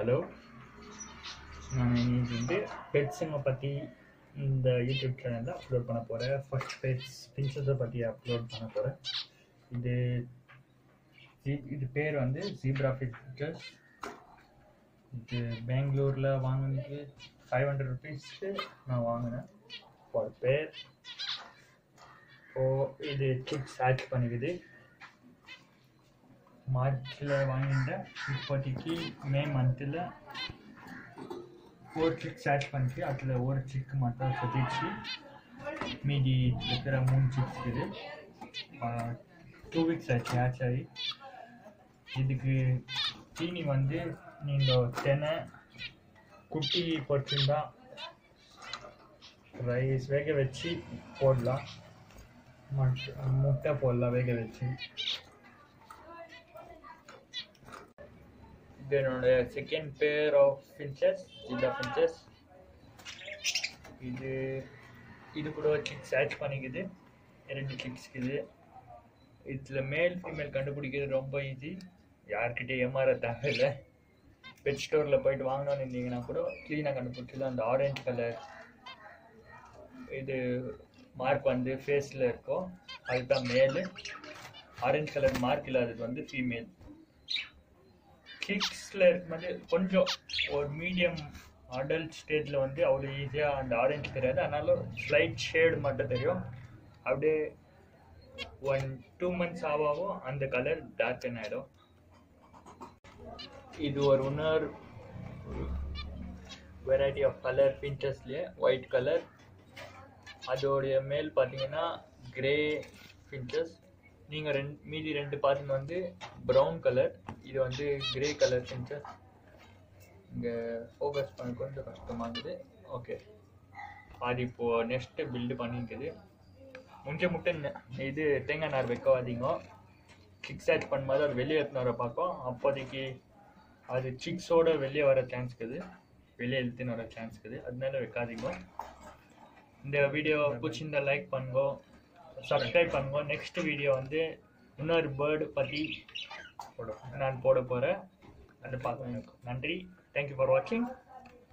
hello நான் இன்னைக்கு வந்து பெட்ஸுங்க பற்றி இந்த யூடியூப் சேனலில் அப்லோட் பண்ண போகிறேன் ஃபர்ஸ்ட் பெட்ஸ் பின்சஸை பற்றி அப்லோட் பண்ண போகிறேன் இது ஜி- இது பேர் வந்து ஜீப்ரா பிக்சர்ஸ் இது பெங்களூரில் வாங்கினது ஃபைவ் ஹண்ட்ரட் ருபீஸ்க்கு நான் வாங்கினேன் ஒரு பேர் ஓ இது சிக்ஸ் ஆட் பண்ணிக்குது மார்ச்சில் வாங்கிட்டேன் இப்போதைக்கு மே மந்தில் ஒரு சிக்ஸ் ஆட் பண்ணிச்சு அதில் ஒரு சிக் மட்டும் சுற்றிச்சு மீதி இருக்கிற மூணு சிக்ஸ் இது டூ வீக்ஸ் ஆச்சு ஆச் ஆகி இதுக்கு தீனி வந்து நீங்கள் தெனை குட்டி போட்டிருந்தா ரைஸ் வேக வச்சு போடலாம் மட்- முட்டை போடலாம் வேக வச்சு இது என்னோட second pair of finches Jilla finches இது இது கூட சிக்ஸ் ஆட் பண்ணிக்குது ரெண்டு சிக்ஸ்க்கு இது இதில் மேல் ஃபீமேல் கண்டுபிடிக்கிறது ரொம்ப ஈஸி யார்கிட்ட ஏமாற தேவையில்லை பெட் ஸ்டோரில் போயிட்டு வாங்கணும்னு இருந்தீங்கன்னா கூட க்ளீனாக கண்டுபிடிச்சலாம் அந்த ஆரஞ்சு கலர் இது மார்க் வந்து ஃபேஸில் இருக்கும் அதுதான் மேலு ஆரஞ்சு கலர் மார்க் இல்லாதது வந்து ஃபீமேல் கிக்ஸில் இருக்கும்போது கொஞ்சம் ஒரு மீடியம் அடல்ட் ஸ்டேஜில் வந்து அவ்வளோ ஈஸியாக அந்த ஆரஞ்சு தெரியாது ஆனாலும் ஸ்லைட் ஷேடு மட்டும் தெரியும் அப்படியே ஒன் டூ மந்த்ஸ் ஆகாவும் அந்த கலர் டார்க்கன் ஆகிடும் இது ஒரு இன்னொரு வெரைட்டி ஆஃப் கலர் பின்ச்சஸ்லேயே ஒயிட் கலர் அதோடைய மேல் பார்த்தீங்கன்னா கிரே பின்ச்சஸ் நீங்கள் ரெண்டு மீதி ரெண்டு பார்த்துன்னு வந்து ப்ரௌன் கலர் இது வந்து கிரே கலர் பின்ச்சஸ் இங்கே ஃபோக்கஸ் பண்ண கொஞ்சம் கஷ்டமாகுது ஓகே அது இப்போது நெக்ஸ்ட்டு பில்டு பண்ணிக்குது முஞ்ச முட்டை நெ- இது தேங்காய் நார் வைக்காதீங்க சிக்ஸ் ஆட் பண்ணும்போது அது வெளியே எடுத்துன்னு வர பார்க்கும் அப்போதைக்கு அது சிக்ஸோட வெளியே வர சான்ஸ் இருக்குது வெளியே இழுத்துன்னு வர சான்ஸ் இருக்குது அதனால வைக்காதீங்க இந்த வீடியோ பிடிச்சிருந்தா லைக் பண்ணுங்க சப்ஸ்கிரைப் பண்ணுங்க நெக்ஸ்ட் வீடியோ வந்து இன்னொரு பேர்டு பற்றி நான் போட போகிறேன் அதை பார்க்க நன்றி தேங்க்யூ ஃபார் வாட்சிங்